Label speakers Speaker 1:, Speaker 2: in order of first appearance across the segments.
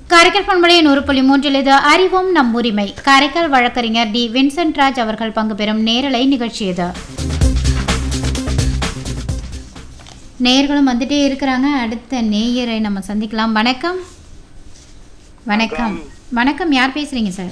Speaker 1: காரைக்கால் பண்பலை நூறு புள்ளி மூன்றில் இது அறிவோம் நம் உரிமை காரைக்கால் வழக்கறிஞர் டி வின்சென்ட் ராஜ் அவர்கள் பங்கு பெறும் நேரலை நிகழ்ச்சி இது நேயர்களும் வந்துட்டே இருக்கிறாங்க அடுத்த நேயரை நம்ம சந்திக்கலாம் வணக்கம் வணக்கம் வணக்கம் யார் பேசுறீங்க சார்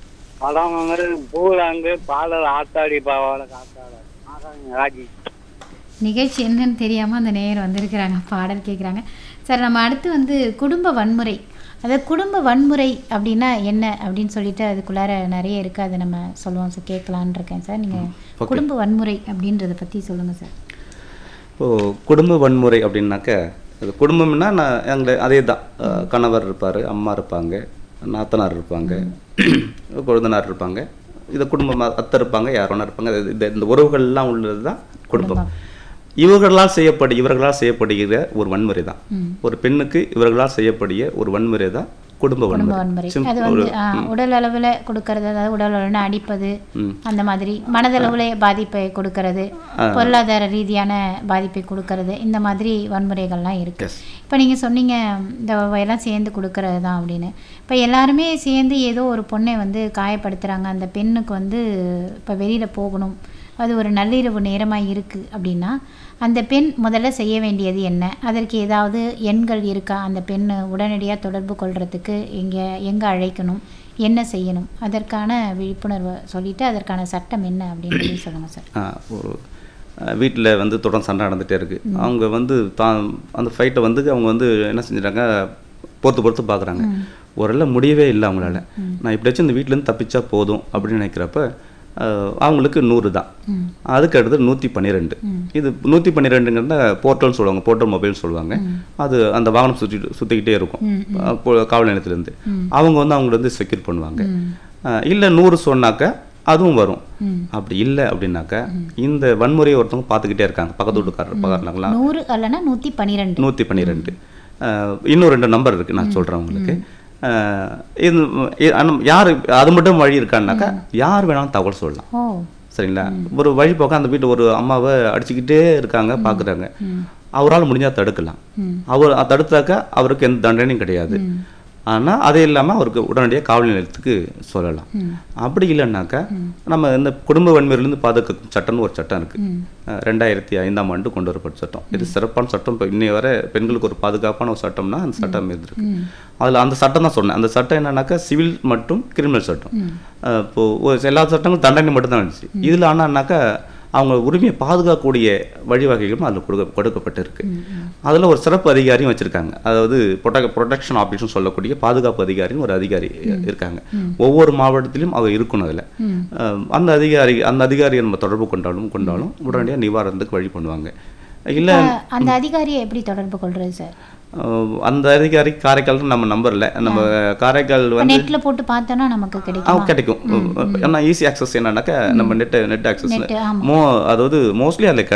Speaker 2: படம் வந்து பூலாங்கு பாலர் ஆத்தாடி பாவால காத்தாட ஆகாங்க ராஜி
Speaker 1: நிகழ்ச்சி என்னன்னு தெரியாமல் அந்த நேயர் வந்திருக்கிறாங்க பாடல் கேட்குறாங்க சார் நம்ம அடுத்து வந்து குடும்ப வன்முறை அதாவது குடும்ப வன்முறை அப்படின்னா என்ன அப்படின்னு சொல்லிட்டு அதுக்குள்ளார நிறைய இருக்குது அதை நம்ம சொல்லுவோம் சார் கேட்கலான்னு இருக்கேன் சார் நீங்கள்
Speaker 3: Okay.
Speaker 1: குடும்ப வன்முறை அப்படின்றத பற்றி சொல்லுங்கள் சார்
Speaker 3: இப்போது குடும்ப வன்முறை அப்படின்னாக்க அது குடும்பம்னா நான் எங்களை அதே தான் அஹ், கணவர் இருப்பார் அம்மா இருப்பாங்க நாத்தனார் இருப்பாங்க கொழுந்தனார் இருப்பாங்க இது குடும்பம் அத்தை இருப்பாங்க யார் வேணா இருப்பாங்க இது- இந்த இந்த உறவுகள்லாம் உள்ளது தான் குடும்பம் இவர்களால் செய்யப்படு இவர்களால் செய்யப்படுகிற ஒரு வன்முறை தான் ஒரு பெண்ணுக்கு இவர்களால் செய்யக்கூடிய ஒரு வன்முறை தான் குடும்ப
Speaker 1: குடும்ப
Speaker 3: வன்முறை
Speaker 1: வன்முறை
Speaker 3: Simple-
Speaker 1: அது வந்து
Speaker 3: ஒரு-
Speaker 1: ஆ, உடல் அளவில் கொடுக்கறது அதாவது உடல் அளவில் அடிப்பது
Speaker 3: ம்.
Speaker 1: அந்த மாதிரி மனதளவில் பாதிப்பை கொடுக்கறது பொருளாதார ரீதியான பாதிப்பை கொடுக்கறது இந்த மாதிரி வன்முறைகள்லாம் இருக்கு
Speaker 3: Yes.
Speaker 1: இப்போ நீங்கள் சொன்னீங்க இந்த எல்லாம் சேர்ந்து கொடுக்கறது தான் அப்படின்னு இப்போ எல்லாருமே சேர்ந்து ஏதோ ஒரு பொண்ணை வந்து காயப்படுத்துகிறாங்க அந்த பெண்ணுக்கு வந்து இப்போ வெளியில் போகணும் அது ஒரு நள்ளிரவு நேரமாக இருக்குது அப்படின்னா அந்த பெண் முதல்ல செய்ய வேண்டியது என்ன அதற்கு ஏதாவது எண்கள் இருக்கா அந்த பெண் உடனடியாக தொடர்பு கொள்றதுக்கு எங்கே எங்கே அழைக்கணும் என்ன செய்யணும் அதற்கான விழிப்புணர்வை சொல்லிட்டு அதற்கான சட்டம் என்ன அப்படின்னு சொல்லி சொல்லுங்கள் சார்
Speaker 3: ஆ, ஒரு வீட்டில் வந்து தொடர்ந்து சண்டை நடந்துகிட்டே இருக்குது அவங்க வந்து தான் அந்த ஃபைட்டை வந்து அவங்க வந்து என்ன செஞ்சிட்டாங்க பொறுத்து பொறுத்து பார்க்குறாங்க ஒருவேளை முடியவே இல்லை அவங்களால நான் எப்படியாச்சும் இந்த வீட்டிலேருந்து தப்பிச்சா போதும் அப்படின்னு நினைக்கிறப்ப அஹ், அவங்களுக்கு நூறு தான் அதுக்கு அடுத்து நூற்றி பன்னிரெண்டு இது நூற்றி பன்னிரெண்டுங்கிறத போர்ட்டல்னு சொல்லுவாங்க போர்ட்டல் மொபைல்னு சொல்லுவாங்க அது அந்த வாகனம் சுற்றிட்டு சுற்றிக்கிட்டே இருக்கும் அப்போ காவல் நிலையத்துலேருந்து அவங்க வந்து அவங்கள வந்து செக்யூர் பண்ணுவாங்க இல்லை நூறு சொன்னாக்க அதுவும் வரும் அப்படி இல்லை அப்படின்னாக்கா இந்த வன்முறையை ஒருத்தவங்க பார்த்துக்கிட்டே இருக்காங்க பக்கத்து வீட்டுக்காரர் பக்கத்துலலாம்
Speaker 1: நூறு அல்லனா நூற்றி பன்னிரெண்டு
Speaker 3: நூற்றி பன்னிரெண்டு இன்னும் ரெண்டு நம்பர் இருக்கு நான் சொல்கிறேன் உங்களுக்கு அஹ், இது இ- ஆனா யார் அது மட்டும் வழி இருக்கான்னாக்கா யார் வேணாலும் தகவல் சொல்லலாம்
Speaker 1: ஓ
Speaker 3: சரிங்களா ஒரு வழி போக்க அந்த வீட்டில் ஒரு அம்மாவை அடிச்சுக்கிட்டே இருக்காங்க பார்க்குறாங்க அவரால் முடிஞ்சால் தடுக்கலாம் அவர் தடுத்தாக்கா அவருக்கு எந்த தண்டனையும் கிடையாது ஆனால் அது இல்லாமல் அவருக்கு உடனடியாக காவல் நிலையத்துக்கு சொல்லலாம் அப்படி இல்லைன்னாக்கா நம்ம இந்த குடும்ப வன்முறையிலேருந்து பாதுகாக்கும் சட்டம்னு ஒரு சட்டம் இருக்கு அஹ் ரெண்டாயிரத்தி ஐந்தாம் ஆண்டு கொண்டு வரப்பட்ட சட்டம் இது சிறப்பான சட்டம் இப்போ இன்னைய வரை பெண்களுக்கு ஒரு பாதுகாப்பான ஒரு சட்டம்னா அந்த சட்டம் இருந்திருக்கு அதில் அந்த சட்டம் தான் சொன்னேன் அந்த சட்டம் என்னன்னாக்கா சிவில் மற்றும் கிரிமினல் சட்டம் அஹ் இப்போ ஒரு எல்லா சட்டங்களும் தண்டனை மட்டும் தான் இருந்துச்சு இதில் ஆனான்னாக்கா அவங்க உரிமையை பாதுகாக்கக்கூடிய வழிவகைகளும் அதில் கொடுக்க கொடுக்கப்பட்டிருக்கு அதில் ஒரு சிறப்பு அதிகாரியும் வச்சுருக்காங்க அதாவது ப்ரொடெக் ப்ரொடெக்ஷன் ஆஃபீஸ்னு சொல்லக்கூடிய பாதுகாப்பு அதிகாரின்னு ஒரு அதிகாரி இருக்காங்க ஒவ்வொரு மாவட்டத்திலும் அவர் இருக்கணும் அதில் அந்த அதிகாரி அந்த அதிகாரியை நம்ம தொடர்பு கொண்டாலும் கொண்டாலும் உடனடியாக நிவாரணத்துக்கு வழி பண்ணுவாங்க இல்லை
Speaker 1: அஹ், அந்த அதிகாரியை எப்படி தொடர்பு கொள்றது சார்
Speaker 3: அந்த அதிகாரி காரைக்கால் நம்ம நம்பரில் நம்ம காரைக்கால்
Speaker 1: இப்போ
Speaker 3: வந்து
Speaker 1: நெட்டில் போட்டு பார்த்தோன்னா நமக்கு
Speaker 3: ஆ
Speaker 1: கிடைக்கும்
Speaker 3: கிடைக்கும் ஏன்னா ஈஸி ஆக்சஸ் என்னன்னாக்கா நம்ம நெட் நெட் ஆக்சஸ்
Speaker 1: Net, ஆமா.
Speaker 3: மோ அதாவது மோஸ்ட்லி அதில்